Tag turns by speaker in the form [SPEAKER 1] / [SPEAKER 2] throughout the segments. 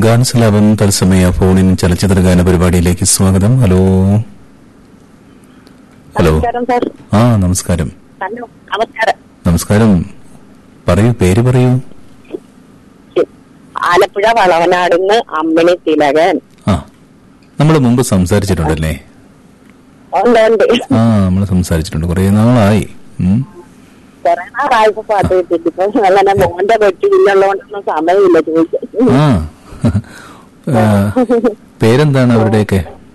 [SPEAKER 1] ഗാനസലാപം തത്സമയ ഫോണിൻ ചലച്ചിത്ര ഗാന പരിപാടിയിലേക്ക് സ്വാഗതം ഹലോ ഹലോ
[SPEAKER 2] നമസ്കാരം സാർ
[SPEAKER 1] ആ നമസ്കാരം
[SPEAKER 2] ഹലോ നമസ്കാരം
[SPEAKER 1] നമസ്കാരം പറയൂ പേര് പറയൂ
[SPEAKER 2] ആലപ്പുഴ വളവനാടുന്ന് അമ്മിണി തിലകൻ
[SPEAKER 1] ആ നമ്മൾ മുമ്പ് സംസാരിച്ചിട്ടുണ്ടല്ലേ
[SPEAKER 2] ഉണ്ട് ഉണ്ട്
[SPEAKER 1] ആ നമ്മൾ സംസാരിച്ചിട്ടുണ്ട് കുറെ നാളായി ഉം.
[SPEAKER 2] കൊറേ നാളായപ്പോ പാട്ട് കിട്ടിട്ട് ഇപ്പൊ അങ്ങനെ മോന്റെ വെട്ടി ഇല്ലുള്ളതുകൊണ്ടൊന്നും സമയമില്ല ചോദിക്കാൻ
[SPEAKER 1] ആ ആ, പേരെന്താണ് അവരുടെയൊക്കെ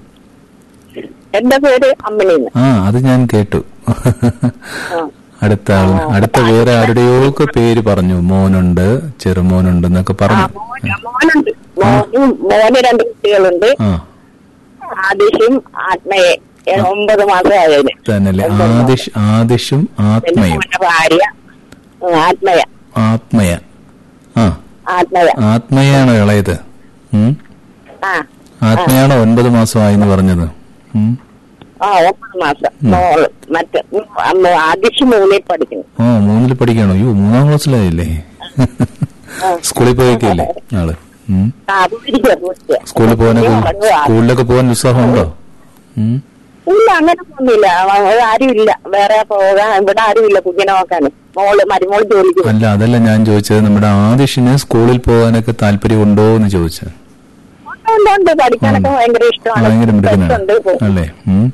[SPEAKER 2] എന്റെ പേര് അമ്മിണിന്ന്
[SPEAKER 1] ആ അത് ഞാൻ കേട്ടു
[SPEAKER 2] ആ.
[SPEAKER 1] അടുത്ത ആൾ അടുത്ത വേറെ ആരുടെയൊക്കെ പേര് പറഞ്ഞു മോനുണ്ട് ചെറുമോനുണ്ട് എന്നൊക്കെ
[SPEAKER 2] ആ,
[SPEAKER 1] പറഞ്ഞു
[SPEAKER 2] മോന് മോനുണ്ട് മോനും മോന് രണ്ട് കുട്ടികളുണ്ട്
[SPEAKER 1] ആ
[SPEAKER 2] ആദിഷും ആത്മയെ ഏ, ഒമ്പത് മാസമായതിന്
[SPEAKER 1] തന്നല്ലേ ആദിഷ് ആദിഷും
[SPEAKER 2] പിന്നെ
[SPEAKER 1] ആത്മയും
[SPEAKER 2] മോന്റെ ഭാര്യ ഉം, ആത്മയ
[SPEAKER 1] ആത്മയ ആ
[SPEAKER 2] ആത്മയ
[SPEAKER 1] ആത്മയാണ് ഇളയത് ഉം.
[SPEAKER 2] ആ
[SPEAKER 1] ആത്മയാണ് ഒൻപത് മാസമായെന്ന് പറഞ്ഞത് ഉം.
[SPEAKER 2] ആ ഒമ്പത് മാസം മോള് മറ്റേ ആദിഷ് മൂന്നിൽ പഠിക്കുന്നു
[SPEAKER 1] ആ മൂന്നിൽ പഠിക്കണോ അയ്യോ മൂന്നാം ക്ലാസ്സിലായില്ലേ സ്കൂളിൽ പോയേക്കല്ലേ ആള് ഉം.
[SPEAKER 2] ആ പോയിരിക്കുക പോയിരിക്കുക
[SPEAKER 1] സ്കൂളിൽ പോകാനൊക്കെ
[SPEAKER 2] ഉറങ്ങുവാ.
[SPEAKER 1] സ്കൂളിലൊക്കെ പോകാൻ ഉത്സാഹമുണ്ടോ ഉം.
[SPEAKER 2] ഇല്ല അങ്ങനെ ഒന്നുമില്ല ആരും ഇല്ല വേറെ പോകാൻ ഇവിടെ ആരും ഇല്ല കുഞ്ഞിനെ നോക്കാൻ മോള് മരുമോള് ജോലിക്ക് പോയി.
[SPEAKER 1] അല്ല അതല്ല ഞാൻ ചോദിച്ചത് നമ്മുടെ ആദിഷിന് സ്കൂളിൽ പോകാനൊക്കെ താല്പര്യമുണ്ടോ എന്ന് ചോദിച്ചത്
[SPEAKER 2] ഉണ്ട്, ഉണ്ട്, ഉണ്ട് പഠിക്കാനൊക്കെ ഭയങ്കര ഇഷ്ടമാണ്
[SPEAKER 1] ഭയങ്കര മിടുക്കനാണ്
[SPEAKER 2] ഉണ്ട്, പോകും.
[SPEAKER 1] അല്ലേ ഉം.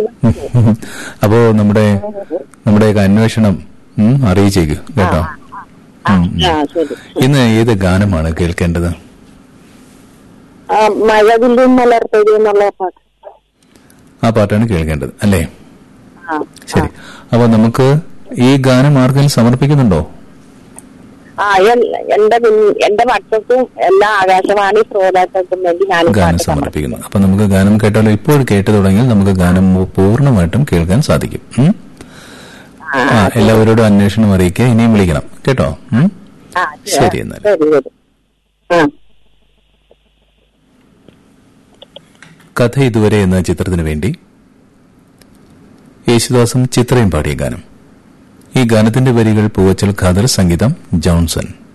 [SPEAKER 1] അപ്പോ നമ്മുടെ നമ്മുടെയൊക്കെ അന്വേഷണം ഉം, അറിയിച്ചേക്ക് കേട്ടോ
[SPEAKER 2] ആ, ആ ശരി
[SPEAKER 1] ഇന്ന് ഏത് ഗാനമാണ് കേൾക്കേണ്ടത്
[SPEAKER 2] ആ, മഴവില്ലും മലർത്തരി എന്നുള്ള പാട്ട്
[SPEAKER 1] ആ പാട്ടാണ് കേൾക്കേണ്ടത് അല്ലേ
[SPEAKER 2] ആ
[SPEAKER 1] ശരി അപ്പൊ നമുക്ക് ഈ ഗാനം ആർക്കെങ്കിലും സമർപ്പിക്കുന്നുണ്ടോ
[SPEAKER 2] ആ എൻ- എന്റെ പിൻ- എന്റെ വാട്സപ്പും എല്ലാ ആകാശവാണി ശ്രോതാക്കൾക്കും വേണ്ടി ഞാൻ
[SPEAKER 1] ഗാനം
[SPEAKER 2] പാട്ട് സമർപ്പിക്കും
[SPEAKER 1] സമർപ്പിക്കുന്നു അപ്പൊ നമുക്ക് ഗാനം കേട്ടാലോ ഇപ്പോൾ കേട്ടു തുടങ്ങിയാൽ നമുക്ക് ഗാനം പൂർണ്ണമായിട്ടും കേൾക്കാൻ സാധിക്കും ഉം? ആ എല്ലാവരോടും അന്വേഷണം അറിയിക്കുക ഇനിയും വിളിക്കണം കേട്ടോ ഉം?
[SPEAKER 2] ആ
[SPEAKER 1] ശരി എന്നാൽ
[SPEAKER 2] ശരി ശരി ആ
[SPEAKER 1] കഥ ഇതുവരെ എന്ന ചിത്രത്തിനു വേണ്ടി യേശുദാസും ചിത്രയും പാടിയ ഗാനം ഈ ഗാനത്തിന്റെ വരികൾ പൂവച്ചൽ ഖാദർ സംഗീതം ജോൺസൺ